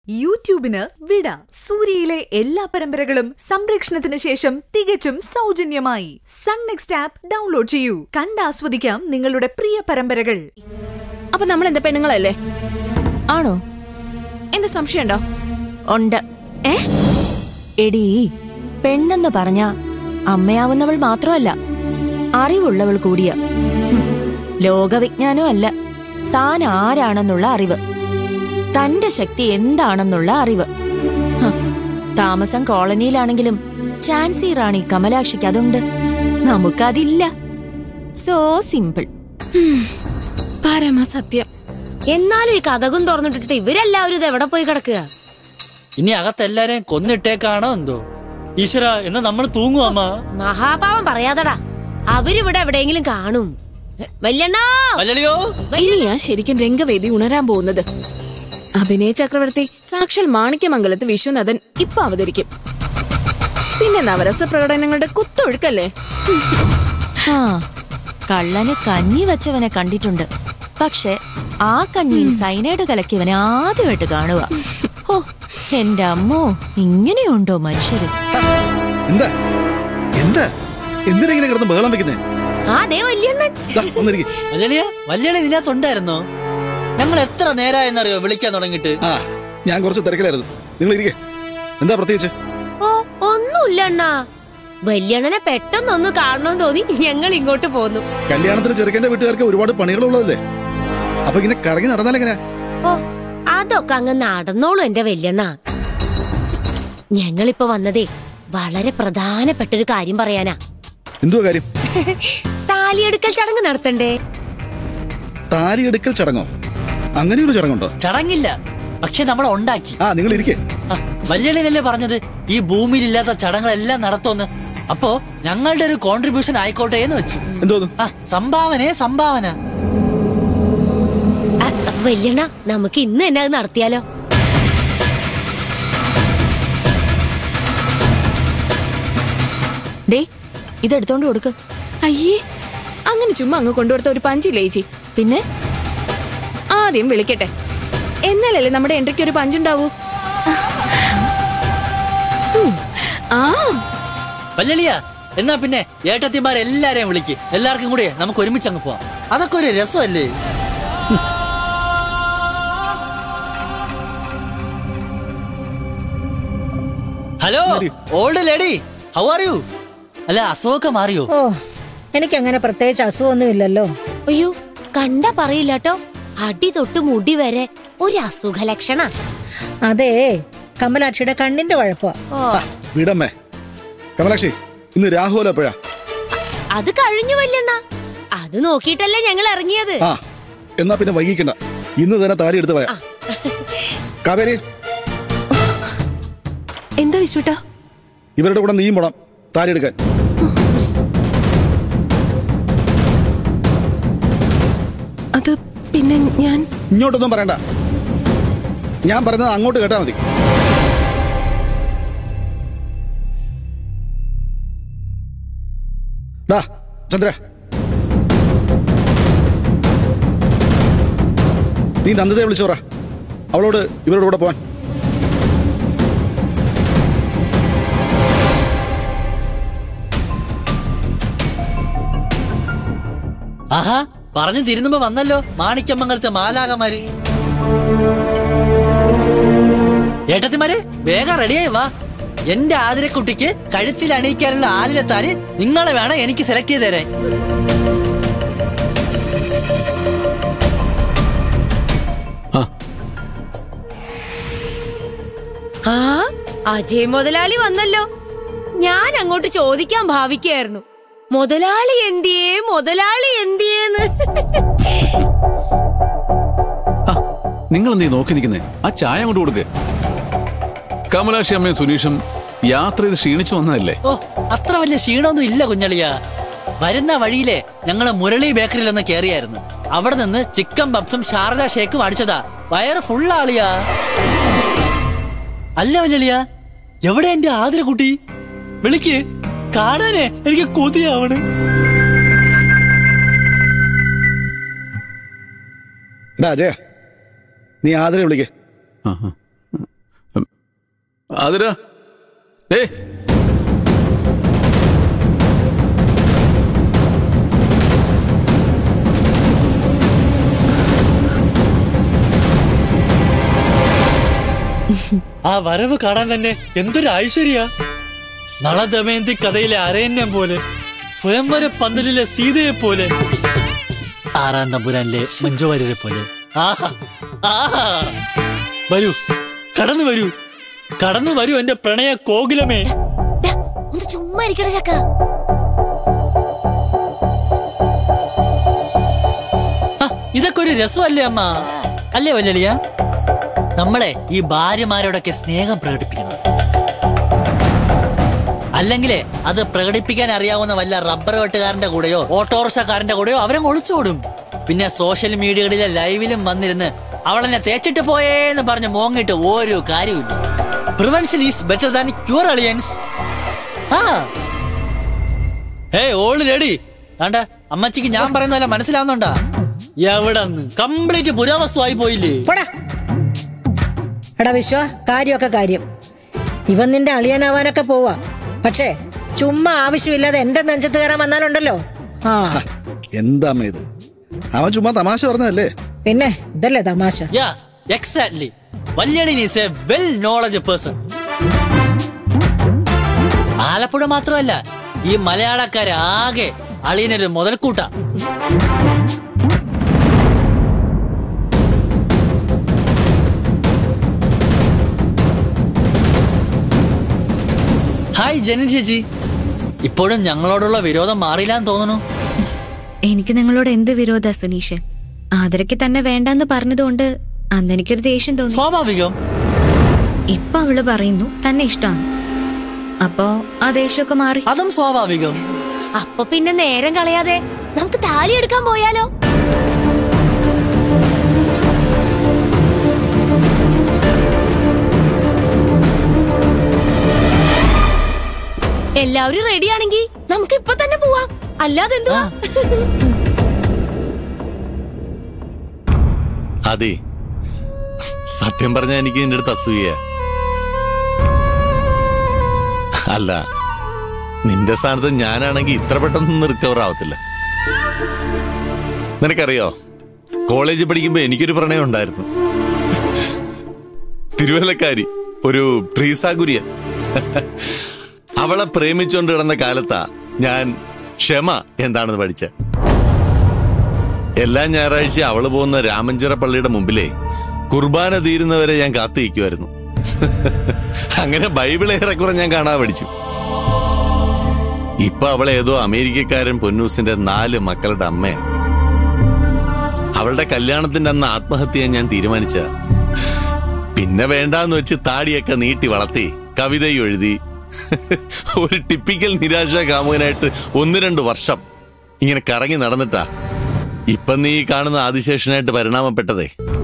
യൂട്യൂബിന് വിട സൂര്യയിലെ എല്ലാ പരമ്പരകളും സംരക്ഷണത്തിന് ശേഷം തികച്ചും സൗജന്യമായി സൺ നെക്സ്റ്റ് ആപ്പ് ഡൗൺലോഡ് ചെയ്യൂ കണ്ടാസ്വദിക്കാം നിങ്ങളുടെ പ്രിയ പരമ്പരകൾ അപ്പൊ നമ്മൾ എന്താ പെണ്ണുങ്ങളല്ലേ ആണോ എന്താ സംശയമുണ്ടോ ഉണ്ട് ഏ എടീ പെണ്ണെന്ന് പറഞ്ഞ അമ്മയാവുന്നവൾ മാത്രമല്ല അറിവുള്ളവൾ കൂടിയ ഹും, ലോകവിജ്ഞാനം അല്ല താൻ ആരാണെന്നുള്ള അറിവ് തന്റെ ശക്തി എന്താണെന്നുള്ള അറിവ് ഹ, താമസം കോളനിയിലാണെങ്കിലും ചാൻസി റാണി കമലാക്ഷിക്ക് അതുണ്ട് നമുക്കതില്ല സോ സിമ്പിൾ പരമസത്യം എന്നാലും ഈ കഥകും തുറന്നിട്ടിട്ട് ഇവരെല്ലാവരും ഇത് എവിടെ പോയി കിടക്കുക ഇനി അകത്തെല്ലാരെയും കൊന്നിട്ടേക്കാണോ എന്തോ ഈശ്വര എന്നാ നമ്മൾ തൂങ്ങും അമ്മ മഹാപാവം പറയാതടാ അവരിവിടെ എവിടെയെങ്കിലും കാണും വല്യണ്ണാ വല്ലളിയോ ഇനിയാ ശരിക്കും രംഗവേദി ഉണരാൻ പോകുന്നത് അഭിനയ ചക്രവർത്തി സാക്ഷാൽ മാണിക്യമംഗലത്ത് വിശ്വനാഥൻ ഇപ്പൊ അവതരിക്കും പിന്നെ നവരസ പ്രകടനങ്ങളുടെ കുത്തൊഴുക്കല്ലേ ആ കള്ളന് കഞ്ഞി വെച്ചവനെ കണ്ടിട്ടുണ്ട് പക്ഷെ ആ കഞ്ഞിയിൽ സൈനൈഡ് കലക്കിയവനെ ആദ്യമായിട്ട് കാണുക ഓ എന്റെ അമ്മോ ഇങ്ങനെയുണ്ടോ മനുഷ്യര് എന്താ എന്താ എന്തിനാ ഇങ്ങനെ കിടന്ന് ബഹളം വെക്കുന്നേ ആ ദേ വല്യണ്ണൻ ദാ, ഒന്നിരിക്ക് വല്ലളിയ വല്ലളി ഇതിനകത്തുണ്ടായിരുന്നോ ഞങ്ങൾ എത്ര നേരമായെന്നറിയോ വിളിക്കാൻ തുടങ്ങിയിട്ട് ആ ഞാൻ കുറച്ച് തിരക്കിലായിരുന്നു നിങ്ങൾ ഇരിക്കെ എന്താ പ്രത്യേകിച്ച് ഓ ഒന്നുമില്ല അണ്ണാ വല്യണ്ണനെ പെട്ടെന്നൊന്ന് കാണണമെന്ന് തോന്നി ഞങ്ങൾ ഇങ്ങോട്ട് പോന്നു കല്യാണത്തിന് ചെറുക്കന്റെ വീട്ടുകാർക്ക് ഒരുപാട് പണികളുള്ളതല്ലേ അപ്പൊ ഇങ്ങനെ കറങ്ങി നടന്നാലെങ്ങനെ ഓ അതൊക്കെ അങ്ങ് നടന്നോളൂ എന്റെ വല്യണ്ണ ഞങ്ങളിപ്പോ വന്നതേ വളരെ പ്രധാനപ്പെട്ട ഒരു കാര്യം പറയാനാ എന്തുവാ കാര്യം താലിയെടുക്കൽ ചടങ്ങ് നടത്തണ്ടേ താലിയെടുക്കൽ ചടങ്ങോ അങ്ങനെയൊരു ചടങ്ങുണ്ടോ ചടങ്ങില്ല പക്ഷെ നമ്മൾ ഉണ്ടാക്കി ആ നിങ്ങൾ ഇരിക്കെ വല്യളിനല്ലേ പറഞ്ഞത് ഈ ഭൂമിയിലില്ലാത്ത ചടങ്ങുകളെല്ലാം നടത്തുമെന്ന് അപ്പോ ഞങ്ങളുടെ ഒരു കോൺട്രിബ്യൂഷൻ ആയിക്കോട്ടെ എന്ന് വെച്ചു എന്തോന്നു ആ സംഭാവനയെ സംഭാവന ആ, വല്യണ്ണ നമുക്ക് ഇന്ന് തന്നെ അത് നടത്തിയാലോ ഡേ ഇതെടുത്തോണ്ട് കൊടുക്ക് അയ്യേ അങ്ങനെ ചുമ്മാ അങ്ങ് കൊണ്ടുകൊടുത്ത ഒരു പഞ്ചില്ലേ ചേച്ചി പിന്നെ ആദ്യം വിളിക്കട്ടെ എന്നാലല്ലേ നമ്മുടെ എൻട്രിക്ക് ഒരു പഞ്ചുണ്ടാവൂ ഉം. ആ വല്യളിയ എന്നാ പിന്നെ ഏട്ടത്തിമാരെല്ലാരെയും വിളിക്ക് എല്ലാവർക്കും കൂടി നമുക്ക് ഒരുമിച്ച് അങ്ങ് പോവാം അതൊക്കെ ഒരു രസമല്ലേ hello old lady how are you അല്ല അസുഖമൊക്കെ മാറിയോ ഓ എനിക്കങ്ങനെ പ്രത്യേകിച്ച് അസുഖമൊന്നുമില്ലല്ലോ അയ്യോ കണ്ട പറയില്ല കേട്ടോ അടി തൊട്ട് മുടി വരെ ഒരു അസുഖ ലക്ഷണ അതേ കമലാക്ഷിയുടെ കണ്ണിന്റെ കുഴപ്പമാ ഓ വീടമ്മേ കമലാക്ഷി ഇന്ന് രാഹുല എപ്പോഴാ അത് കഴിഞ്ഞു വല്യണ്ണ അത് നോക്കിയിട്ടല്ലേ ഞങ്ങൾ ഇറങ്ങിയത് ആ എന്നാ പിന്നെ വൈകിക്കണ്ട ഇന്ന് തന്നെ താലി എടുത്ത് പോയാ കാവേരി എന്താ വിശ്വട്ടാ ഇവരുടെ കൂടെ നീയും പോണം താലി എടുക്കാൻ അത് പിന്നെ ഞാൻ ഇങ്ങോട്ടൊന്നും പറയണ്ട ഞാൻ പറയുന്നത് അങ്ങോട്ട് കേട്ടാ മതി ഡാ ചന്ദ്ര നീ നന്ദതയെ വിളിച്ചോറ അവളോട് ഇവരുടെ കൂടെ പോവാൻ ആഹാ പറഞ്ഞു തിരുന്നുമ്പോ വന്നല്ലോ മാണിക്യമംഗലത്തെ മാലാകമാര് ഏട്ടത്തിമാരെ വേഗം റെഡിയായി വാ എന്റെ ആതിരക്കുട്ടിക്ക് കഴുത്തിൽ അണിയിക്കാനുള്ള ആലിലെത്താന് നിങ്ങളെ വേണം എനിക്ക് സെലക്ട് ചെയ്ത് തരാൻ ആ അജയ് മുതലാളി വന്നല്ലോ ഞാൻ അങ്ങോട്ട് ചോദിക്കാൻ ഭാവിക്കായിരുന്നു മുതലാളി എന്തിയേ മുതലാളി എന്തിയേന്ന് നിങ്ങൾ നീ നോക്കി നിൽക്കുന്നേ ആ ചായ കൊണ്ട് കൊടുക്ക് കമലാക്ഷി അമ്മയും സുനീഷും യാത്ര ചെയ്ത് ക്ഷീണിച്ചു വന്നതല്ലേ ഓ അത്ര വലിയ ക്ഷീണമൊന്നും ഇല്ല കുഞ്ഞളിയ വരുന്ന വഴിയിലെ ഞങ്ങള് മുരളി ബേക്കറിയിൽ ഒന്ന് കയറിയായിരുന്നു അവിടെ നിന്ന് ചിക്കൻ പപ്സും ശാരദ ഷേക്കും അടിച്ചതാ വയറ് ഫുൾ ആളിയാ അല്ല കുഞ്ഞളിയ എവിടെ എന്റെ ആതിരക്കുട്ടി വിളിക്ക് കാണാനേ എനിക്ക് കൊതിയാവണ് എടാ അജയ നീ ആദരെ വിളിക്കേ ആ, ആ. അതിരാ ഏ ആ വരവ് കാണാൻ തന്നെ എന്തൊരു ഐശ്വര്യ നളദമയന്തി കഥയിലെ അരയന്യം പോലെ സ്വയംവര പന്തലിലെ സീതയെ പോലെ ആറാം തമ്പുരാനിലെ മഞ്ജുവാര്യരെ പോലെ ആഹാ ആഹാ വരൂ കടന്നു വരൂ കടന്നു വരൂ എന്റെ പ്രണയ കോകിലമേ ദാ, ഒന്ന് ചുമ്മാ ഇരിക്കട ചക്ക ആ, ഇതൊക്കെ ഒരു രസമല്ലേ അമ്മ അല്ലേ വല്ലിയ നമ്മളെ ഈ ഭാര്യമാരോടൊക്കെ സ്നേഹം പ്രകടിപ്പിക്കണം അല്ലെങ്കിലേ അത് പ്രകടിപ്പിക്കാൻ അറിയാവുന്ന വല്ല റബ്ബർ വെട്ടുകാരന്റെ കൂടെയോ ഓട്ടോറിക്ഷക്കാരന്റെ കൂടെയോ അവരെ ഒളിച്ചോടും പിന്നെ സോഷ്യൽ മീഡിയകളിലെ ലൈവിലും വന്നിരുന്ന് അവളെന്നെ തേച്ചിട്ട് പോയേന്ന് പറഞ്ഞ് മോങ്ങിട്ട് ഒരു കാര്യമില്ല prevention is better than cure Aliyans ആ ഏയ് ഓള് ലേഡി വേണ്ട അമ്മച്ചിക്ക് ഞാൻ പറയുന്നതല്ല മനസ്സിലാവുന്നുണ്ടാ എവിടെ കംപ്ലീറ്റ് പുരാവസ്തുവായി പോയില്ലേ പോടാ എടാ വിശ്വ കാര്യമൊക്കെ കാര്യം ഇവൻ നിന്റെ അളിയനാവാനൊക്കെ പോവാ പക്ഷേ ചുമ്മാ ആവശ്യമില്ലാതെ എന്റെ നെഞ്ചത്ത് കയറാൻ വന്നാലുണ്ടല്ലോ ആ എന്താ അമ്മ ഇത് അവൻ ചുമ്മാ തമാശ പറഞ്ഞതല്ലേ പിന്നെ ഇതല്ലേ തമാശ യാ എക്സാക്ട്ലി വല്യളിൻ is a well knowledge person Alappuzha മാത്രമല്ല ഈ മലയാളക്കാരാകെ അളിയനൊരു മുതൽക്കൂട്ട ഹായ് ജനൻ ചേച്ചി ഇപ്പോഴും ഞങ്ങളോടുള്ള വിരോധം മാറിയില്ലാന്ന് തോന്നുന്നു എനിക്ക് നിങ്ങളോട് എന്ത് വിരോധ സുനീഷ് ആദരയ്ക്ക് തന്നെ വേണ്ടെന്ന് പറഞ്ഞതുകൊണ്ട് അന്ന് എനിക്കൊരു ദേഷ്യം തോന്നി സ്വാഭാവികം ഇപ്പൊ അവള് പറയുന്നു തന്നെ ഇഷ്ടമാണ് അപ്പോ ആ ദേഷ്യമൊക്കെ മാറി അതും സ്വാഭാവികം അപ്പൊ പിന്നെ നേരം കളയാതെ നമുക്ക് താലി എടുക്കാൻ പോയാലോ എല്ലാവരും റെഡിയാണെങ്കിൽ നമുക്ക് ഇപ്പൊ തന്നെ പോവാം അല്ലാതെ എന്തുവാ അതെ സത്യം പറഞ്ഞ എനിക്ക് നിന്റെ അടുത്ത് അസൂയ അല്ല നിന്റെ സ്ഥാനത്ത് ഞാനാണെങ്കിൽ ഇത്ര പെട്ടെന്നൊന്നും റിക്കവർ ആവത്തില്ല നിനക്കറിയോ കോളേജിൽ പഠിക്കുമ്പോ എനിക്കൊരു പ്രണയം ഉണ്ടായിരുന്നു തിരുവല്ലക്കാരി ഒരു ട്രീസ കുര്യൻ അവളെ പ്രേമിച്ചുകൊണ്ട് കിടന്ന കാലത്താ ഞാൻ ക്ഷമ എന്താണെന്ന് പഠിച്ച എല്ലാ ഞായറാഴ്ച അവള് പോകുന്ന രാമഞ്ചിറ പള്ളിയുടെ മുമ്പിലേ കുർബാന തീരുന്നവരെ ഞാൻ കാത്തിരിക്കുമായിരുന്നു അങ്ങനെ ബൈബിൾ ഏറെക്കുറെ ഞാൻ കാണാൻ പഠിച്ചു ഇപ്പൊ അവളെ ഏതോ അമേരിക്കക്കാരൻ പൊന്നൂസിന്റെ നാല് മക്കളുടെ അമ്മയാ അവളുടെ കല്യാണത്തിന്റെ അന്ന് ആത്മഹത്യ ചെയ്യാൻ ഞാൻ തീരുമാനിച്ച പിന്നെ വേണ്ടാന്ന് വെച്ച് താടിയൊക്കെ നീട്ടി വളർത്തി കവിതയും എഴുതി ഒരു ടിപ്പിക്കൽ നിരാശ കാമുകനായിട്ട് ഒന്ന് രണ്ട് വർഷം ഇങ്ങനെ കറങ്ങി നടന്നിട്ടാ ഇപ്പൊ നീ കാണുന്ന ആദിശേഷനായിട്ട് പരിണാമപ്പെട്ടതേ